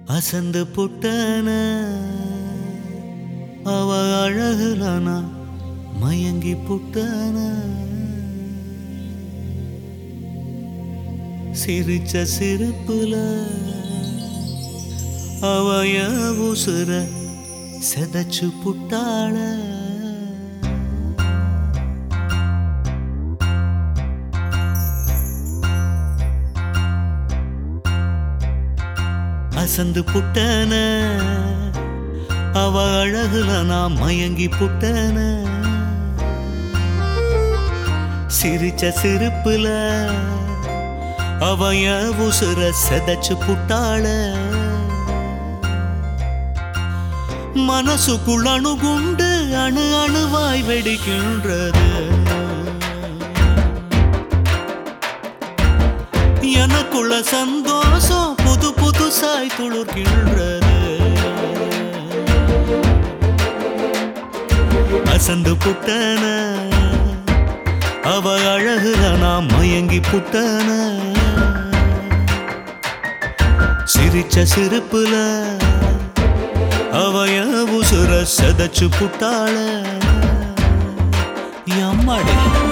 அசந்து புட்டன அவ அழகுலனா மயங்கி புட்டன சிரிச்ச சிரிப்புல அவய உசுர செதச்சு புட்டாள அசந்து புட்டன அவ அழகுல நான் மயங்கி புட்டன சிரிச்ச சிரிப்புல அவய உசுர செதச்சு புட்டாள மனசுக்குள் அணுகுண்டு அணு அணுவாய் வெடிக்கின்றது எனக்குள்ள சந்தோஷம் புது புதுசாய் துளிர்கின்றது அசந்து புட்டன அவ அழகுல நான் மயங்கி புட்டன சிரிச்ச சிரிப்புல அவய உசுர செதச்சு புட்டாள எம்மாடி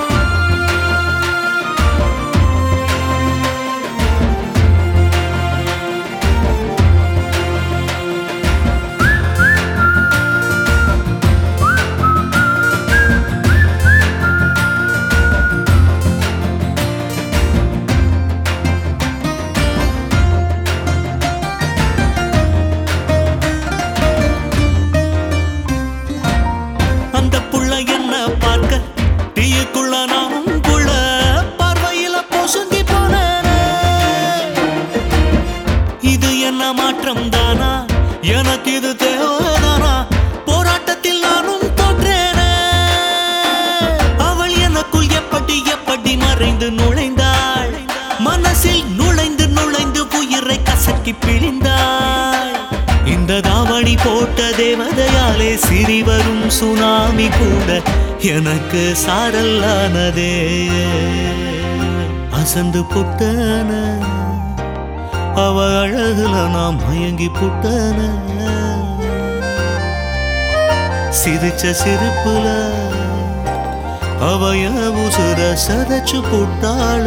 அந்த புள்ள என்ன பார்க்க தீயுக்குள்ள நானும் புள்ள பார்வையில பொசுங்கி போனேனே இது என்ன மாற்றம் தானா எனக்கு இது தேவைதானா போராட்டத்தில் நானும் தோற்றேனே அவள் எனக்குள் எப்படி எப்படி மறைந்து நுழைந்தாள் மனசில் நுழைந்து நுழைந்து உயிரை கசக்கி பிழிந்தாள் இந்த தாவணி போட்ட தேவதையாலே சிறி வரும் சுனாமி கூட எனக்கு சாரல்லானதே அசந்து புட்டன அவ அழகுல நான் மயங்கி புட்டன சிரிச்ச சிரிப்புல அவய உசுர சதச்சு புட்டாள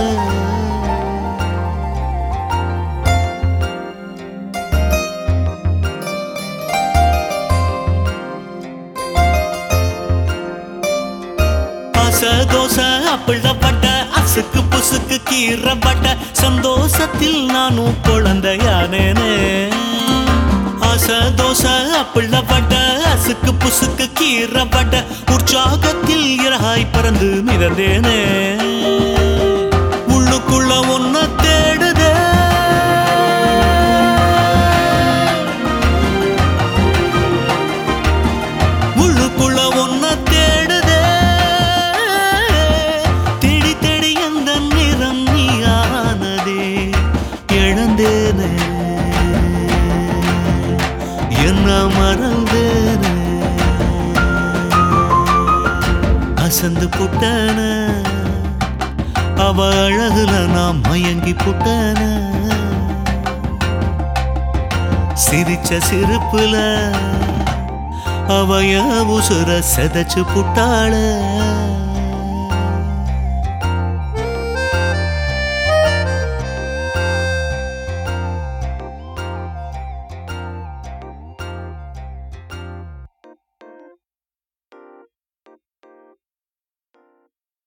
ஆச தோசை அப்பிழப்பட்ட அசுக்கு புசுக்கு கீறப்பட்ட சந்தோஷத்தில் நானும் குழந்தையானேனே ஆச தோசை அப்பிழப்பட்ட அசுக்கு புசுக்கு கீறப்பட்ட உற்சாகத்தில் இறகாய் பறந்து மிதந்தேனே உள்ளுக்குள்ள ஒன்ன தேடுதே உள்ளுக்குள்ள ஒன்ன தேடுதே தேடி தேடி எந்த நிறம் நீயானதே இழந்தேனே என்ன மறந்தேனே அசந்து புட்டன அவ அழகுல நான் மயங்கி புட்டன சிரிச்ச சிரிப்புல அவய உசுர செதச்சு புட்டாள